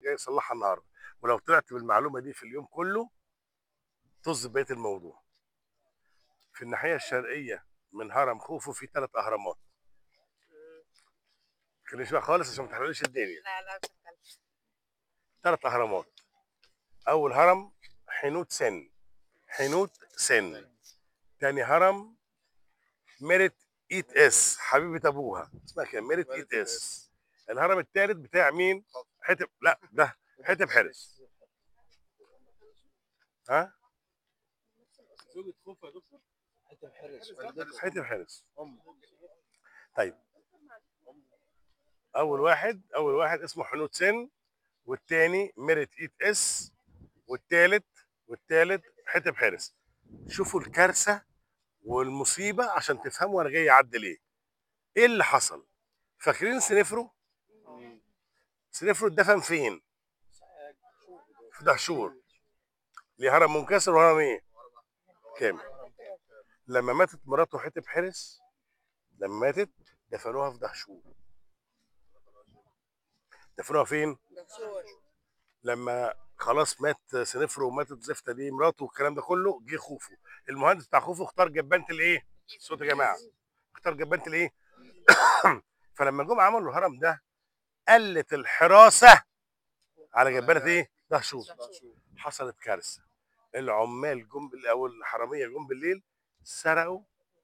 جاي اصلحها النهارده ولو طلعت بالمعلومه دي في اليوم كله طز بقيه الموضوع في الناحيه الشرقيه من هرم خوفو في ثلاث اهرامات كلمش بقى خالص عشان ما تحرقليش الدنيا لا لا مش هتكلم ثلاث اهرامات اول هرم حنوت سن حنوت سن تاني هرم ميرت ايت اس حبيبه ابوها اسمها كده ميرت ايت اس الهرم الثالث بتاع مين حتب لا ده حتب حرس ها زوجة خوف يا دكتور حتى حرس والدته حتب حرس أم طيب اول واحد اول واحد اسمه حنوت سن والتاني ميرت ايت اس والتالت والتالت حتب حرس شوفوا الكارثه والمصيبه عشان تفهموا انا جاي اعدل ايه ايه اللي حصل فاكرين سنفرو سنفرو اتدفن فين في دهشور ليه هرم منكسر وهرم ايه كامل لما ماتت مراته حتب حرس لما ماتت دفنوها في دهشور دفنوها فين دكتور لما خلاص مات سنفرو وماتت زفته دي مراته والكلام ده كله جه خوفو المهندس بتاع خوفو اختار جبانه الايه صوت يا جماعه اختار جبانه الايه فلما جم عملوا الهرم ده قلت الحراسه على جبانه ايه دهشور حصلت كارثه العمال جم بال- او الحراميه جم بالليل سرقوا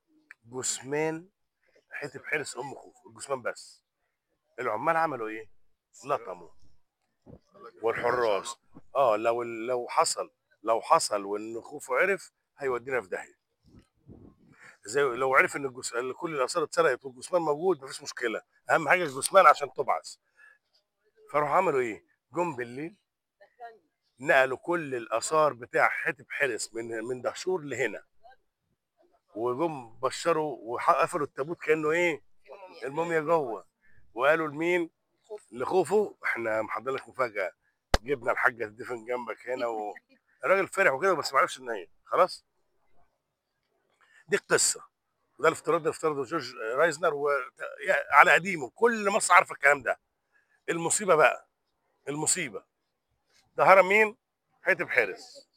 جثمان حتب حرس ام خوفو الجثمان بس العمال عملوا ايه لطموا والحراس اه لو لو حصل لو حصل وان خوفو عرف هيودينا في داهيه زي لو عرف ان الجس... كل الاثار اتسرقت والجثمان موجود مفيش مشكله اهم حاجه الجثمان عشان تبعث فراحوا عملوا ايه جم بالليل نقلوا كل الاثار بتاع حتب حرس من من دهشور لهنا وجم بشروا وقفلوا التابوت كانه ايه الموميا جوه وقالوا لمين لخوفو احنا محضر لك مفاجاه جبنا الحاجه تدفن جنبك هنا و... الراجل فرح وكده بس ما عرفش ان هي خلاص دي القصه وده الافتراض ده افترضه جورج رايزنر و... يا- على قديمه كل مصر عارفه الكلام ده المصيبه بقى المصيبه ده هرم مين؟ حتب حرس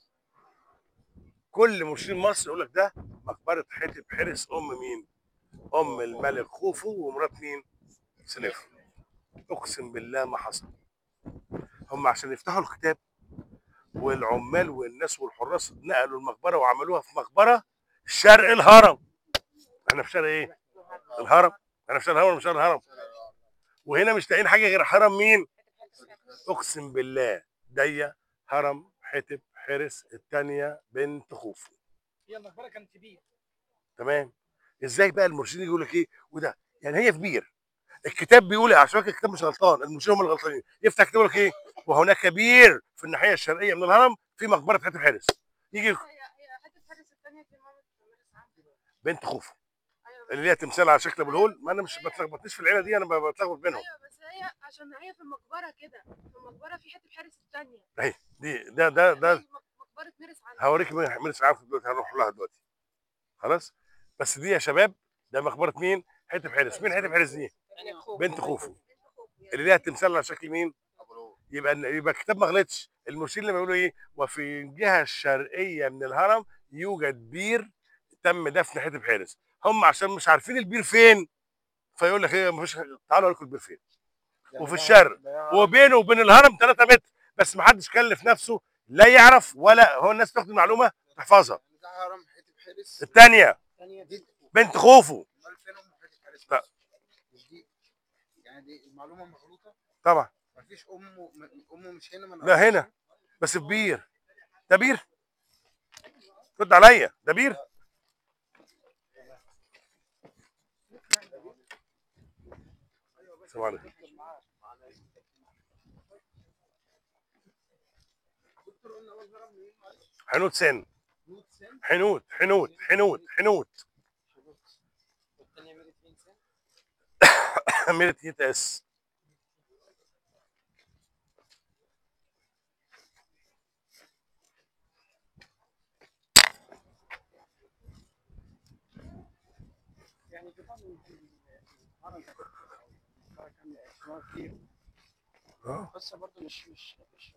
كل مرشدين مصر يقول لك ده مقبره حتب حرس ام مين؟ ام الملك خوفو ومرات مين؟ سنفر اقسم بالله ما حصل هم عشان يفتحوا الكتاب والعمال والناس والحراس نقلوا المقبره وعملوها في مقبره شرق الهرم احنا في شرق ايه؟ الهرم احنا في شرق الهرم ولا مش شرق الهرم وهنا مش لاقيين حاجه غير هرم مين؟ اقسم بالله دي هرم حتب حرس الثانيه بنت خوفو هي المقبره كانت كبيره تمام ازاي بقى المرشدين يقول لك ايه وده يعني هي في بير الكتاب بيقول إيه؟ عشان فاكر الكتاب مش غلطان المرشدين هم اللي غلطانين يفتح كتاب يقول لك ايه وهناك بير في الناحيه الشرقيه من الهرم في مقبره حتب حرس يجي هي هي حته فارس الثانيه دي مامة مارس عندي بنت خوفو ايوه اللي ليها تمثال على شكل ابو الهول ما انا مش بتلخبطنيش في العيله دي انا بتلخبط بينهم ايوه بس هي عشان هي في المقبره كده في المقبره في حته حارس الثانيه اهي دي ده ده ده مقبره مارس عندي هوريك مين مين عارف دلوقتي هنروح لها دلوقتي خلاص بس دي يا شباب ده مقبره مين حتب حرس مين حتب حرس دي بنت خوفو اللي ليها تمثال على شكل مين يبقى يبقى الكتاب ما غلطش المرشدين لما يقولوا ايه وفي الجهه الشرقيه من الهرم يوجد بير تم دفن حتب حارس هم عشان مش عارفين البير فين فيقول لك ايه مفيش تعالوا اوريكم البير فين وفي الشرق وبينه وبين الهرم 3 متر بس ما حدش كلف نفسه لا يعرف ولا هو الناس تاخد المعلومه تحفظها يعني ده هرم حتب حرس الثانيه الثانيه دي بنت خوفو امال فين ام حتب حرس لا. مش دي يعني دي المعلومه مغلوطه طبعا مفيش امه م- امه مش هنا من لا هنا بس في بير ده بير رد عليا ده بير السلام عليكم حنوت سن حنوت حنوت حنوت حنوت والثانيه ميرت مين سن ميرت يتأس يعني طبعا الهرم كان كان كتير اه قصه برضه مش مش مش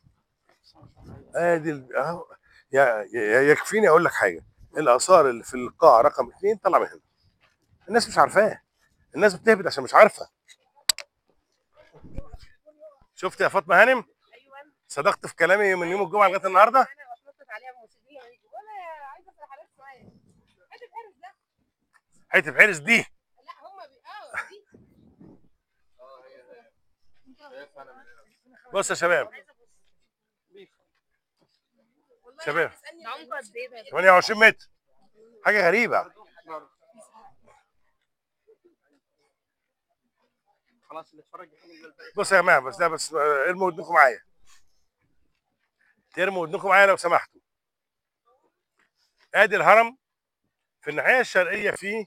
ادي ال- اهو يا- يا- يكفيني اقول لك حاجه الاثار اللي في القاعه رقم اثنين طلع من هنا الناس مش عارفاه الناس بتهبط عشان مش عارفه شفت يا فاطمه هانم ايوه صدقت في كلامي من يوم الجمعه لغايه النهارده انا بتنطط عليها موسيقيه ويجي وانا عايزه اسال حضرتك سؤال حته الحارس ده حته الحرس دي لا هم بي... اه دي بص يا شباب والله شباب. بتسالني عمقه قد ايه ده 28 متر حاجه غريبه خلاص اللي اتفرج يحمل الباقي بص يا جماعه بس ده بس آه، ارموا ودنكم معايا ترموا ودنكم معايا لو سمحتوا ادي الهرم في الناحيه الشرقيه فيه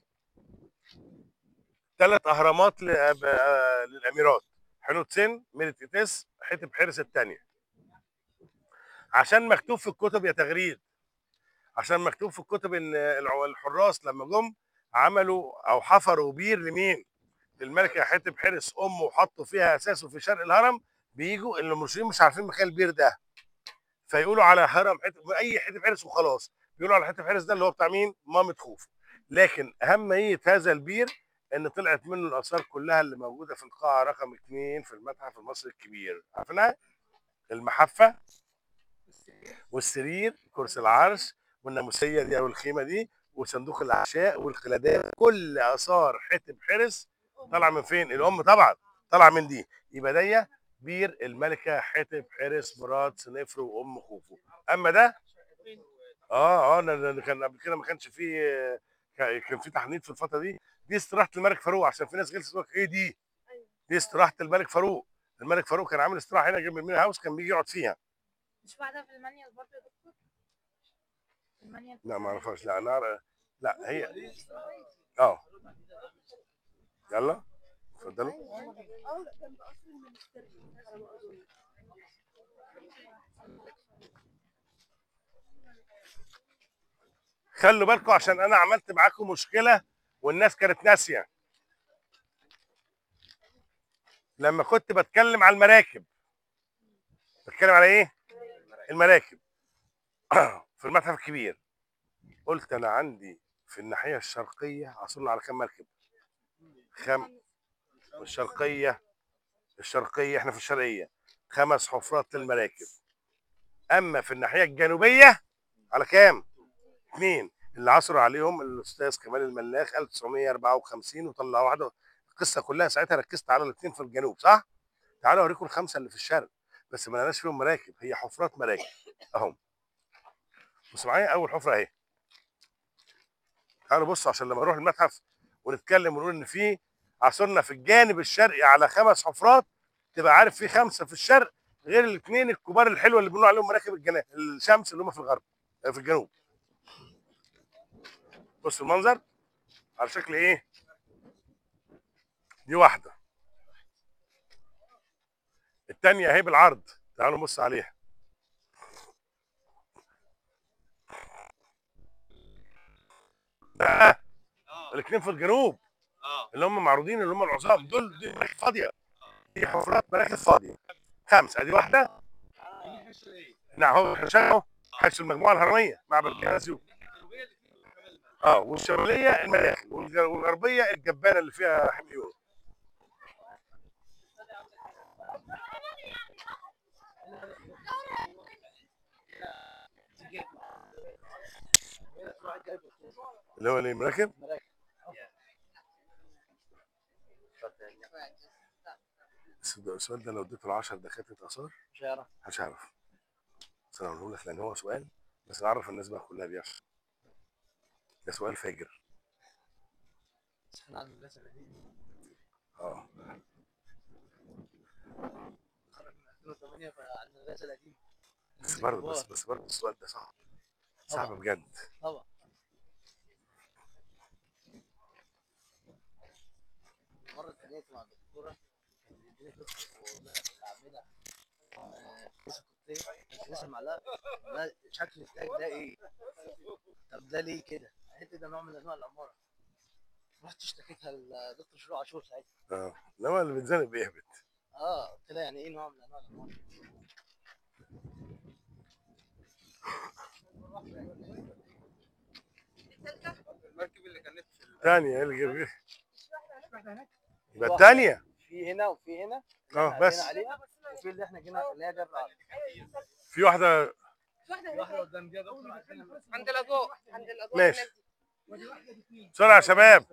ثلاث اهرامات ل- آه، للاميرات حنوتسين ميرت إتس حتب حرس الثانيه عشان مكتوب في الكتب يا تغريد عشان مكتوب في الكتب ان الع- الحراس لما جم عملوا او حفروا بير لمين؟ للملكه حتب حرس امه وحطوا فيها اساسه في شرق الهرم بيجوا اللي المصريين مش عارفين مكان البير ده فيقولوا على هرم حتب اي حتب حرس وخلاص بيقولوا على حتب حرس ده اللي هو بتاع مين؟ مامة خوف لكن اهميه هذا البير ان طلعت منه الاثار كلها اللي موجوده في القاعه رقم اثنين في المتحف المصري الكبير عارفينها؟ المحفه والسرير كرسي العرش والناموسيه دي او الخيمه دي وصندوق العشاء والقلادات كل اثار حتب حرس طالعه من فين؟ الام طبعا طالعه من دي يبقى دي بير الملكه حتب حرس مراد سنفر وام خوفو اما ده اه اه أنا- أنا كان قبل كده ما كانش فيه كان كان في تحنيط في الفتره دي دي استراحه الملك فاروق عشان في ناس غلست تقول لك ايه دي؟ دي استراحه الملك فاروق الملك فاروق كان عامل استراحه هنا جنب المينا هاوس كان بيجي يقعد فيها مش بعدها في المانيال برضه يا دكتور المانيال لا ما اعرفهاش لا انا لا هي اه يلا اتفضلوا اه جنب قصر المنستير على ما اظن خلوا بالكم عشان انا عملت معاكم مشكله والناس كانت ناسيه لما كنت بتكلم على المراكب بتكلم على ايه المراكب في المتحف الكبير قلت انا عندي في الناحيه الشرقيه حصلنا على كام مركب خم الشرقيه الشرقيه احنا في الشرقيه خمس حفرات للمراكب اما في الناحيه الجنوبيه على كام اثنين اللي عثروا عليهم الاستاذ كمال الملاخ 1954 وطلع واحده القصه كلها ساعتها ركزت على الاثنين في الجنوب صح؟ تعالوا اوريكم الخمسه اللي في الشرق بس ما لقيناش فيهم مراكب هي حفرات مراكب اهم بصوا معايا اول حفره اهي تعالوا بصوا عشان لما نروح المتحف ونتكلم ونقول ان في عثرنا في الجانب الشرقي على خمس حفرات تبقى عارف في خمسه في الشرق غير الاثنين الكبار الحلوه اللي بنقول عليهم مراكب الجناح الشمس اللي هم في الغرب في الجنوب بص المنظر على شكل ايه دي واحده التانية اهي بالعرض تعالوا نبص عليها بقى الاثنين في الجنوب اه اللي هم معروضين اللي هم العظام دول دي مراكب فاضيه دي حفرات مراكب فاضيه خمسه ادي واحده نعم هو احنا شايفه حيث المجموعه الهرميه معبد الجنازيو اه والشماليه الملاخي والج- والغربيه الجبانه اللي فيها حميون اللي هو اللي مراكب بس ده- السؤال ده لو اديته ل 10 دكاتره اثار مش هيعرف مش هعرف بس انا هقوله لك لان هو سؤال بس اعرف الناس بقى كلها بيحصل ده سؤال فاجر بس احنا عن المدرسه القديمه اه خرج من 2008 فعن المدرسه القديمه بس برضه بس بس برضه السؤال ده صعب صعب طبعا. بجد طبعا مرة اتخانقت مع الدكتورة اديني قصة والله الأعمدة كيسة كوتيه كيسة معلقة ده شكل التاج ده ايه؟ طب ده ليه كده؟ قالت لي ده نوع من أنواع الأمارة رحت اشتكيتها لدكتور شروق عاشور ساعتها اه انما اللي بيتزنق بيهبط اه قلت لها يعني ايه نوع من انواع الاموال المركب اللي كانت في ال- تانية اللي جاب يبقى التانية في هنا وفي هنا اه إحنا بس جينا عليها وفي اللي احنا جينا اللي هي جنب في واحدة في واحده في واحده هناك قدام دي يا دكتور عشان عند الاضواء عند الاضواء ماشي. هناك دي. بسرعة يا شباب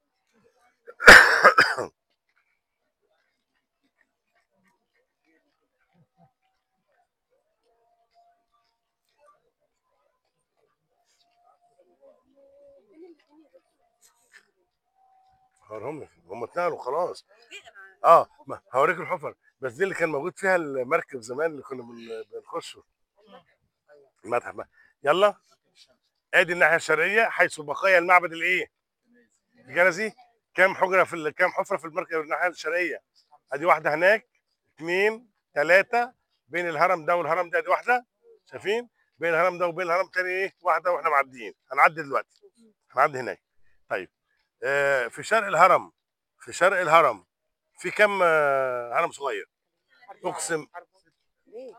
هم هم اتنقلوا خلاص اه ما هوريك الحفر بس دي اللي كان موجود فيها المركب زمان اللي كنا بن- بنخشه المتحف بقى. يلا ادي الناحيه الشرقيه حيث بقايا المعبد الايه الجنزي كام حجره في ال- كام حفره في المركب الناحيه الشرقيه ادي واحده هناك اثنين ثلاثه بين الهرم ده والهرم ده دي واحده شايفين بين الهرم ده وبين الهرم الثاني ايه واحده واحنا معديين هنعدي دلوقتي هنعدي هناك طيب آه في شرق الهرم في شرق الهرم في كم آه هرم صغير اقسم ليه؟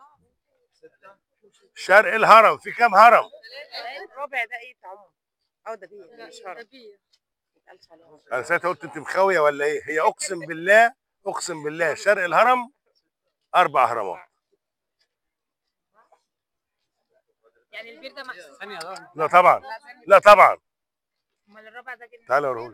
شرق الهرم في كم هرم الرابع ده ايه بتاع عمر اه ده بيه مش هرم متقالش عليه انا ساعتها قلت انت مخاويه ولا ايه هي اقسم بالله اقسم بالله شرق الهرم اربع اهرامات يعني البير ده محسوس ثانيه يا دكتور لا طبعا لا طبعا امال الرابع ده كده تعالى اوريهولك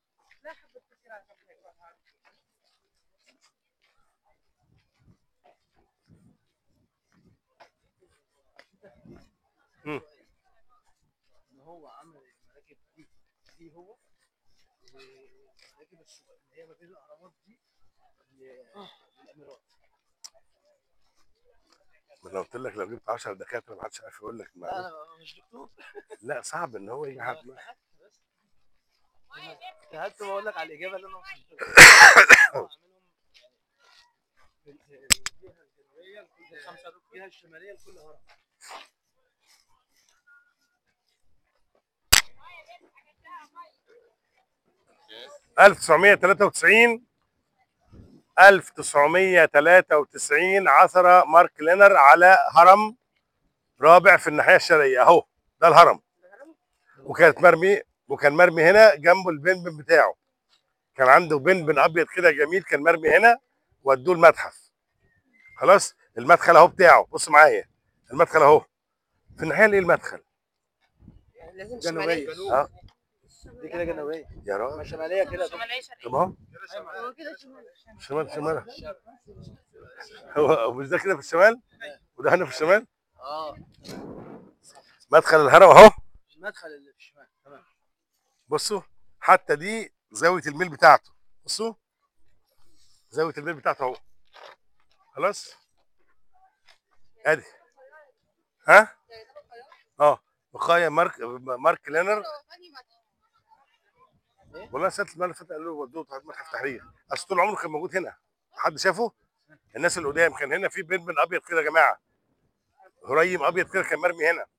ان هو عمل المراكب دي دي هو والمراكب الصغيره اللي هي ما بين الاهرامات دي ل- للاميرات ما انا قلت لك لو جبت 10 دكاتره ما حدش عارف يقول لك لا المعلومة. انا مش دكتور لا صعب ان هو يجي حد اجتهدت بقول لك على الاجابه اللي انا وصلت لها. عاملهم في الجهه الجنوبيه لكل خمسه الجهه الشماليه لكل هرم ألف تسعمية تلاتة وتسعين ألف تسعمية تلاتة وتسعين عثر مارك لينر على هرم رابع في الناحية الشرقية أهو ده الهرم وكانت مرمي وكان مرمي هنا جنبه البنبن بتاعه كان عنده بنبن أبيض كده جميل كان مرمي هنا ودوه المتحف خلاص المدخل أهو بتاعه بص معايا المدخل أهو في الناحية اللي المدخل لازم جنوبيه شمالية. اه دي كده جنوبيه يا ما راجل شماليه كده شمالية شرقية طب اهو هو كده شمال شمال شمال هو مش ده كده في الشمال وده هنا في الشمال اه مدخل الهرم اهو المدخل اللي في الشمال تمام بصوا حتى دي زاويه الميل بتاعته بصوا زاويه الميل بتاعته اهو خلاص ادي ها اه بقايا مارك مارك لينر والله سنه المره اللي فاتت قالوا ودوه متحف التحرير اصل طول عمره كان موجود هنا حد شافه الناس اللي قدام كان هنا في بنبن ابيض كده يا جماعه هريم ابيض كده كان مرمي هنا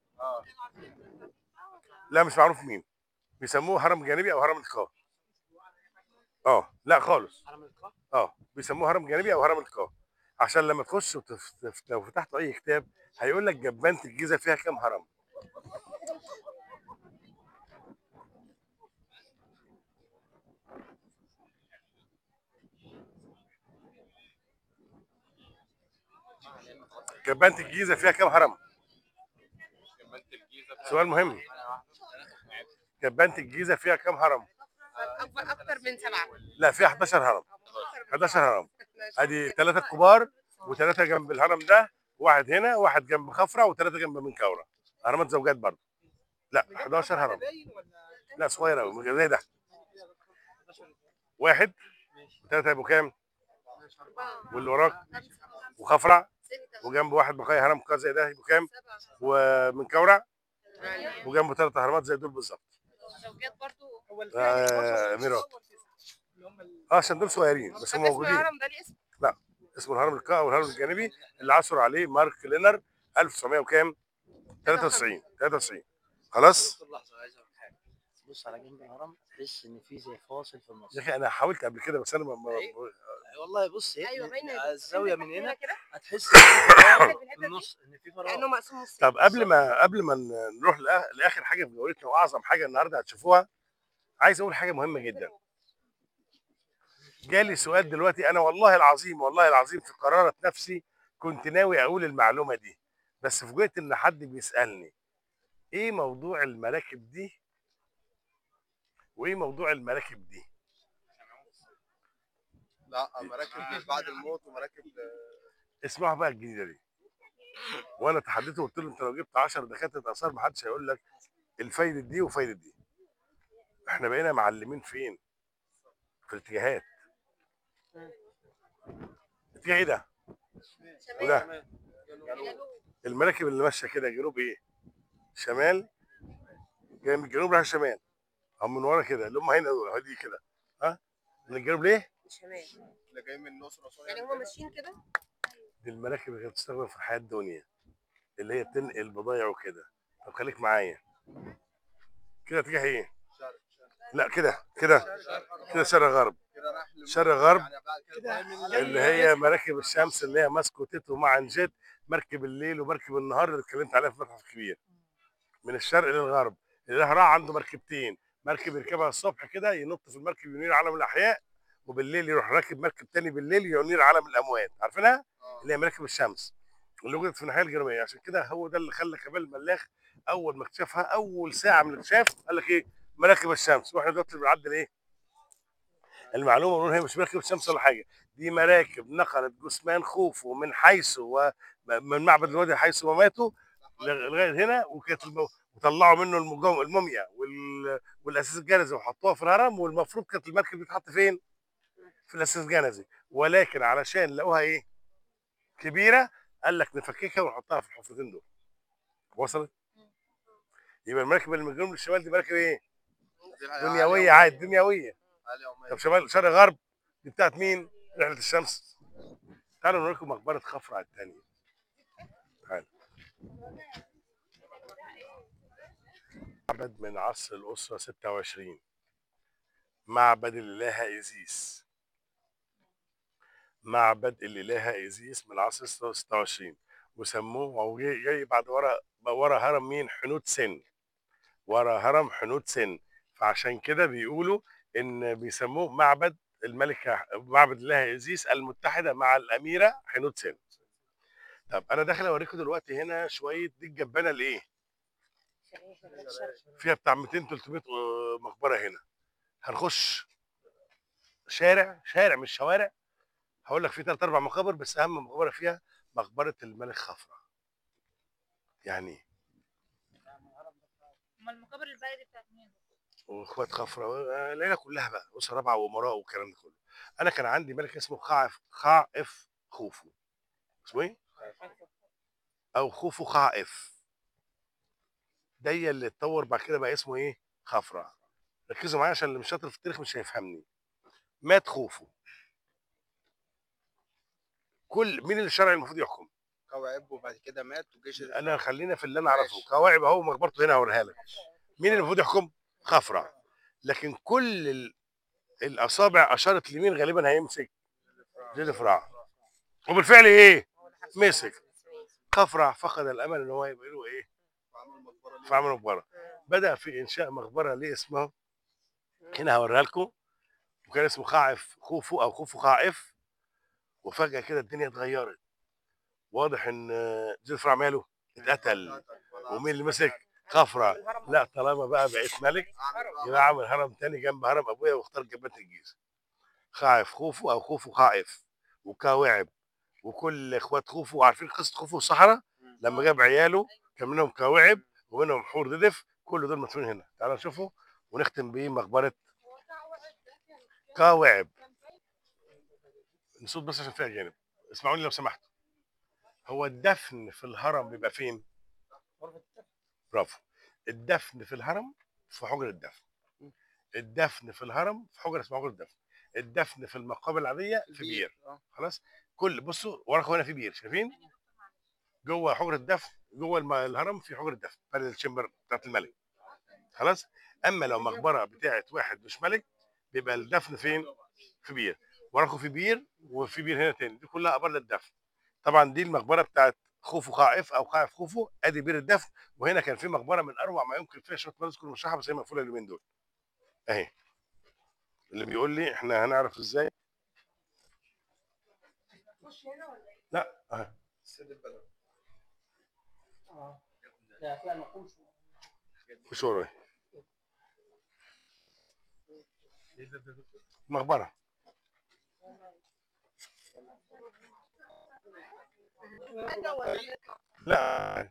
لا مش معروف مين بيسموه هرم جانبي او هرم التقاء اه لا خالص حرم القاع اه بيسموه هرم جانبي او هرم التقاء عشان لما تخش وتف... تف... لو فتحت اي كتاب هيقول لك جبانه الجيزه فيها كام هرم جبانه الجيزه فيها كام هرم كملت الجيزه سؤال مهم جبانه الجيزه فيها كام هرم اكبر اكتر من سبعه لا فيها 11 هرم 11 هرم ادي ثلاثه كبار وثلاثه جنب الهرم ده واحد هنا واحد جنب خفرع وثلاثه جنب منكوره هرمات زوجات برضه لا 11 هرم لا صغير قوي زي ده واحد وثلاثه يبقوا كام واللي وراك وخفرع وجنب واحد بقايا هرم كذا زي ده يبقوا كام ومنكوره وجنبه ثلاث هرمات زي دول بالظبط زوجات برضو آه، ميرات اه عشان دول صغيرين بس هم موجودين الهرم ده ليه اسم اسمه الهرم القاع والهرم الجانبي اللي عثر عليه مارك لينر 1900 وكام 93 93 خلاص دكتور لحظه عايز اقول حاجه تبص على جنب الهرم تحس ان في زي فاصل في النص يا اخي انا حاولت قبل كده بس انا ما ما- أيوة. والله بص هي ايوه باينه الزاويه من هنا كده هتحس ان في فراغ في الحتة في دي؟ النص ان في كانه فراغ مقسوم نصين طب قبل ما قبل ما ن- نروح لآ- لاخر حاجه في جولتنا واعظم حاجه النهارده هتشوفوها عايز اقول حاجه مهمه جدا جالي سؤال دلوقتي انا والله العظيم والله العظيم في قرارة نفسي كنت ناوي اقول المعلومه دي بس فوجئت ان حد بيسالني ايه موضوع المراكب دي وايه موضوع المراكب دي لا مراكب دي بعد الموت ومراكب اسمعوا بقى الجديده دي وانا تحديت وقلت له انت لو جبت 10 دكاتره اثار ما حدش هيقول لك الفايده دي وفايده دي احنا بقينا معلمين فين في الاتجاهات اتجاه ايه ده وده المراكب اللي ماشيه كده جنوب ايه شمال جاي من الجنوب رايح الشمال او من ورا كده اللي هم هنا دول دي كده ها من الجنوب ليه شمال اللي جاي من الاقصر واسوان يعني هما ماشيين كده دي المراكب اللي بتستخدم في الحياه الدنيا اللي هي بتنقل بضايع وكده طب خليك معايا كده اتجاه ايه لا كده كده كده شرق غرب كده رايح للموت. شرق غرب يعني بعد كده جاي من اللي هي مراكب الشمس اللي هي ماسكو تيتو مع انجيت مركب الليل ومركب النهار اللي اتكلمت عليها في المتحف الكبير من الشرق للغرب الاهراء عنده مركبتين مركب يركبها الصبح كده ينط في المركب ينير عالم الاحياء وبالليل يروح راكب مركب تاني بالليل ينير عالم الاموات عارفينها آه. اللي هي مراكب الشمس اللي وجدت في الناحيه الجنوبيه عشان كده هو ده اللي خلى كمال الملاخ اول ما اكتشفها اول ساعه من الاكتشاف قال لك ايه مراكب الشمس واحنا دلوقتي بنعدل ايه المعلومه بنقول هي مش مراكب الشمس ولا حاجه دي مراكب نقلت جثمان خوفو من حيث ومن معبد الوادي حيث ما ماتوا لغايه هنا وكانت الم... وطلعوا منه المجم... الموميا وال... والاساس الجنزي وحطوها في الهرم والمفروض كانت المركب دي تتحط فين؟ في الاساس الجنزي ولكن علشان لقوها ايه؟ كبيره قال لك نفككها ونحطها في الحفرتين دول وصلت؟ يبقى المراكب اللي من الجنوب للشمال دي مراكب ايه؟ دنيويه عادي دنيويه عالي يوميا طب شمال شرق غرب دي بتاعت مين؟ رحله الشمس تعالوا نوريكم مقبره خفرع الثانيه تعالوا معبد من عصر الأسرة 26 معبد الإلهة إيزيس معبد الإلهة إيزيس من عصر 26 وسموه هو جاي جاي بعد ورا ورا هرم مين حنوت سن ورا هرم حنوت سن فعشان كده بيقولوا ان بيسموه معبد الملكه معبد الإلهة إيزيس المتحده مع الاميره حنوت سن طب انا داخل اوريكم دلوقتي هنا شويه دي الجبانه الايه فيها بتاع 200 300 مقبره هنا هنخش شارع شارع مش شوارع هقول لك في ثلاث اربع مقابر بس اهم مقبره فيها مقبره الملك خفرع يعني إيه؟ امال المقابر الباقيه دي بتاعت مين؟ واخوات خفرع العيله كلها بقى اسره رابعه وامراء والكلام ده كله انا كان عندي ملك اسمه خاعف خاعف خوفو اسمه ايه؟ او خوفو خاعف ده اللي اتطور بعد كده بقى اسمه ايه؟ خفرع ركزوا معايا عشان اللي مش شاطر في التاريخ مش هيفهمني مات خوفو كل مين اللي الشرع المفروض يحكم؟ كوعب وبعد كده مات وجيش انا خلينا في اللي انا اعرفه ماشي. كواعب اهو مقبرته هنا هوريها لك مين اللي المفروض يحكم؟ خفرع لكن كل ال... الاصابع اشارت لمين غالبا هيمسك جيل فرع وبالفعل ايه؟ مسك خفرع فقد الامل ان هو يبقى له ايه؟ وعمل مقبره ليه. في عمل مقبره بدا في انشاء مقبره ليه اسمها هنا هوريها لكم وكان اسمه خاعف خوفو او خوفو خاعف وفجاه كده الدنيا اتغيرت واضح ان جيل فرع ماله اتقتل ومين اللي مسك خفرع لا طالما بقى بقيت ملك يبقى اعمل هرم تاني جنب هرم ابويا واختار جبهه الجيزه خاعف خوفو او خوفو خائف وكاوعب وكل اخوات خوفو عارفين قصه خوفو الصحراء لما جاب عياله كان منهم كاوعب ومنهم حور ددف كل دول مدفونين هنا تعالوا نشوفوا ونختم بيه مقبره كاوعب نصوت بس عشان فيها جانب اسمعوني لو سمحتوا هو الدفن في الهرم بيبقى فين؟ برافو الدفن في الهرم في حجر الدفن الدفن في الهرم في حجره اسمها حجره الدفن الدفن في المقابر العاديه في بير آه. خلاص كل بصوا وراكم هنا في بير شايفين جوه حجره الدفن جوه الم- الهرم في حجره الدفن بارد الشمبر بتاعت الملك خلاص اما لو مقبره بتاعت واحد مش ملك بيبقى الدفن فين في بير وراكم في بير وفي بير هنا تاني دي كلها ابار للدفن طبعا دي المقبره بتاعت خوفو قاعف او قاعف خوفو ادي بير الدفن وهنا كان في مقبره من اروع ما يمكن فيها شويه مناظر كلها مشرحه بس هي مقفوله اليومين دول اهي اللي بيقول لي احنا هنعرف ازاي لا اهي سيد البلد مش ورايا مقبره لا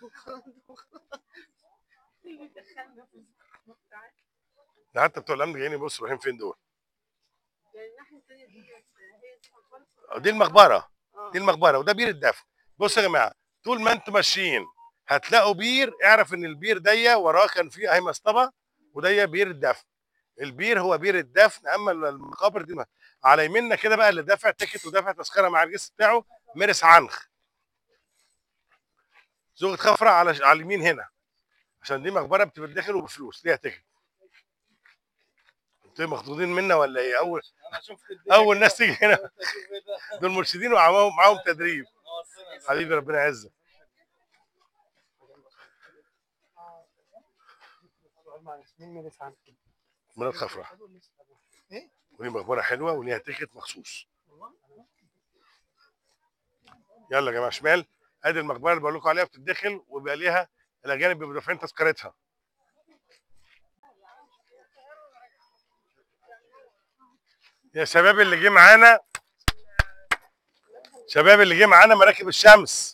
ده حتى بتوع الامن جايين يبصوا رايحين فين دول يعني الناحية التانية دي هي دي مقبرة دي المقبره دي المقبره وده بير الدفن بصوا يا جماعه طول ما انتم ماشيين هتلاقوا بير اعرف ان البير دي وراه كان فيه اهي مصطبه وده بير الدفن البير هو بير الدفن اما المقابر دي ما. على يميننا كده بقى اللي دافع تيكت ودافع تذكره مع الجسم بتاعه مرس عنخ زوجة خفرة على على اليمين هنا عشان دي مقبره بتبقى داخل وبفلوس ليها تيكت انتوا مخضوضين منا ولا ايه اول انا شفت اول ناس تيجي هنا دول مرشدين ومعاهم معاهم تدريب حبيبي ربنا يعزك مرات خفرة ودي مقبرة حلوة وليها تيكت مخصوص يلا يا جماعة شمال ادي المقبرة اللي بقول لكم عليها بتدخل وبيبقى ليها الاجانب بيبقوا دافعين تذكرتها يا شباب اللي جه معانا شباب اللي جه معانا مراكب الشمس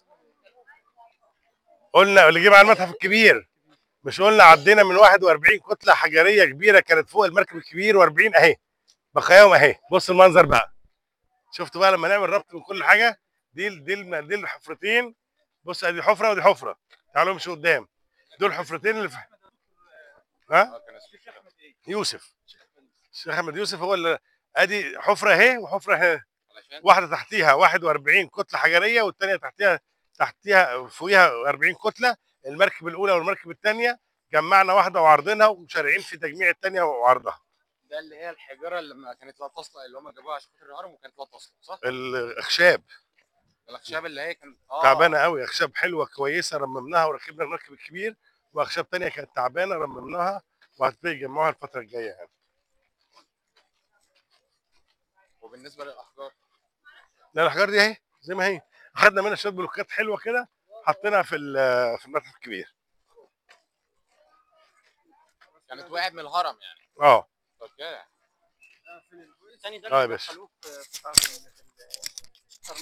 قلنا اللي جه معانا المتحف الكبير مش قلنا عدينا من 41 كتله حجريه كبيره كانت فوق المركب الكبير و40 اهي بقاياهم اهي بص المنظر بقى شفتوا بقى لما نعمل ربط من كل حاجه دي ال- دي ال- دي الحفرتين بص ادي حفره ودي حفره تعالوا امشوا قدام دول حفرتين اللي في ها يوسف الشيخ احمد يوسف هو اللي ادي حفره اهي وحفره اهي واحده تحتيها 41 كتله حجريه والثانيه تحتيها تحتيها فوقيها 40 كتله المركب الاولى والمركب الثانيه جمعنا واحده وعرضناها وشارعين في تجميع الثانيه وعرضها ده اللي هي الحجاره اللي ما كانت لا تصلح اللي هم جابوها عشان خاطر الهرم وكانت لا تصلح صح؟ الاخشاب الاخشاب اللي هي كانت اه تعبانه قوي اخشاب حلوه كويسه رممناها وركبنا المركب الكبير واخشاب تانية كانت تعبانه رممناها وهتبتدي يجمعوها الفتره الجايه يعني وبالنسبه للاحجار لا الاحجار دي اهي زي ما هي اخدنا منها شويه بلوكات حلوه كده حطيناها في ال- في المتحف الكبير كانت وقعت من الهرم يعني اه اوكي اه يا باشا